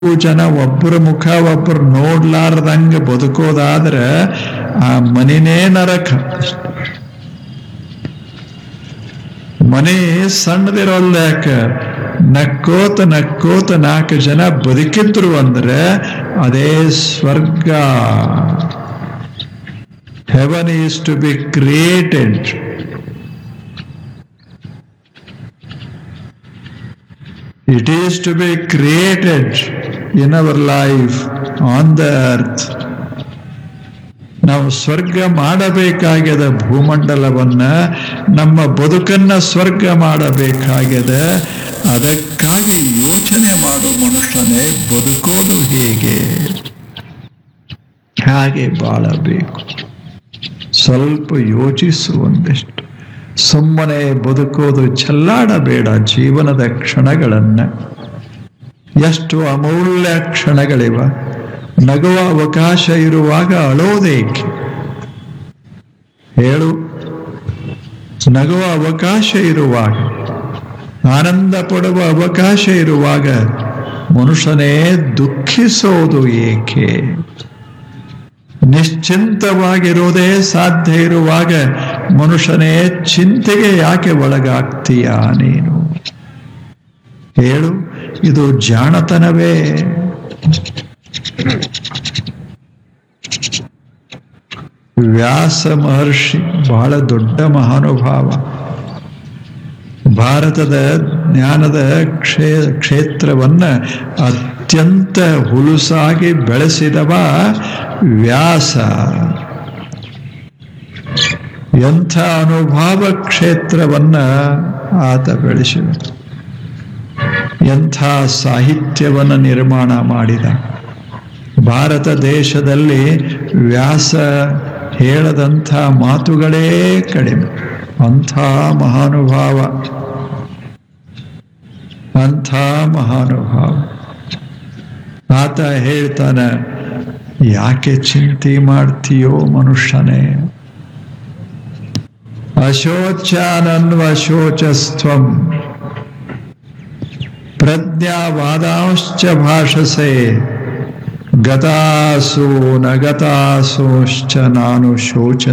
ಜನ ಒಬ್ಬರ ಮುಖ ಒಬ್ಬರು ನೋಡ್ಲಾರ್ದಂಗೆ ಬದುಕೋದಾದ್ರೆ ಆ ಮನಿನೇ ನರಕ ಮನೆ ಸಣ್ಣದಿರೋಲ್ಲ ಯಾಕೆ ನಕ್ಕೋತ ನಕ್ಕೋತ ನಾಲ್ಕು ಜನ ಬದುಕಿದ್ರು ಅಂದ್ರೆ ಅದೇ ಸ್ವರ್ಗ heaven is to be created It is to be created in our life on the earth. ನಾವು ಸ್ವರ್ಗ ಮಾಡಬೇಕಾಗ್ಯದ ಭೂಮಂಡಲವನ್ನ ನಮ್ಮ ಬದುಕನ್ನ ಸ್ವರ್ಗ ಮಾಡಬೇಕಾಗ್ಯದ ಅದಕ್ಕಾಗಿ ಯೋಚನೆ ಮಾಡೋ ಮನುಷ್ಯನೇ ಬದುಕೋದು ಹೇಗೆ ಹಾಗೆ ಬಾಳಬೇಕು ಸ್ವಲ್ಪ ಯೋಚಿಸು ಒಂದಿಷ್ಟು ಸುಮ್ಮನೆ ಬದುಕೋದು ಚೆಲ್ಲಾಡಬೇಡ ಜೀವನದ ಕ್ಷಣಗಳನ್ನ ಎಷ್ಟು ಅಮೂಲ್ಯ ಕ್ಷಣಗಳಿವ ನಗುವ ಅವಕಾಶ ಇರುವಾಗ ಅಳೋದೇಕೆ ಹೇಳು ನಗುವ ಅವಕಾಶ ಇರುವಾಗ ಆನಂದ ಪಡುವ ಅವಕಾಶ ಇರುವಾಗ ಮನುಷ್ಯನೇ ದುಃಖಿಸೋದು ಏಕೆ ನಿಶ್ಚಿಂತವಾಗಿರೋದೇ ಸಾಧ್ಯ ಇರುವಾಗ ಮನುಷ್ಯನೇ ಚಿಂತೆಗೆ ಯಾಕೆ ಒಳಗಾಗ್ತೀಯ ನೀನು ಹೇಳು ಇದು ಜಾಣತನವೇ ವ್ಯಾಸ ಮಹರ್ಷಿ ಬಹಳ ದೊಡ್ಡ ಮಹಾನುಭಾವ ಭಾರತದ ಜ್ಞಾನದ ಕ್ಷೇ ಕ್ಷೇತ್ರವನ್ನ ಅತ್ಯಂತ ಹುಲುಸಾಗಿ ಬೆಳೆಸಿದವ ವ್ಯಾಸ ಎಂಥ ಅನುಭವ ಕ್ಷೇತ್ರವನ್ನ ಆತ ಬೆಳೆಸಿದ ಎಂಥ ಸಾಹಿತ್ಯವನ್ನು ನಿರ್ಮಾಣ ಮಾಡಿದ ಭಾರತ ದೇಶದಲ್ಲಿ ವ್ಯಾಸ ಹೇಳದಂಥ ಮಾತುಗಳೇ ಕಡಿಮೆ ಅಂಥ ಮಹಾನುಭಾವ ಅಂಥ ಮಹಾನುಭಾವ ಆತ ಹೇಳ್ತಾನೆ ಯಾಕೆ ಚಿಂತೆ ಮಾಡ್ತೀಯೋ ಮನುಷ್ಯನೇ ಅಶೋಚಾನನ್ವಶೋಚಸ್ತ್ವಂ ಪ್ರಜ್ಞಾವಾದಾಂಶ್ಚ ಭಾಷಸೆ ಗತಾಸು ನ ಗತಾಸೋಶ್ಚ ನಾನು ಶೋಚ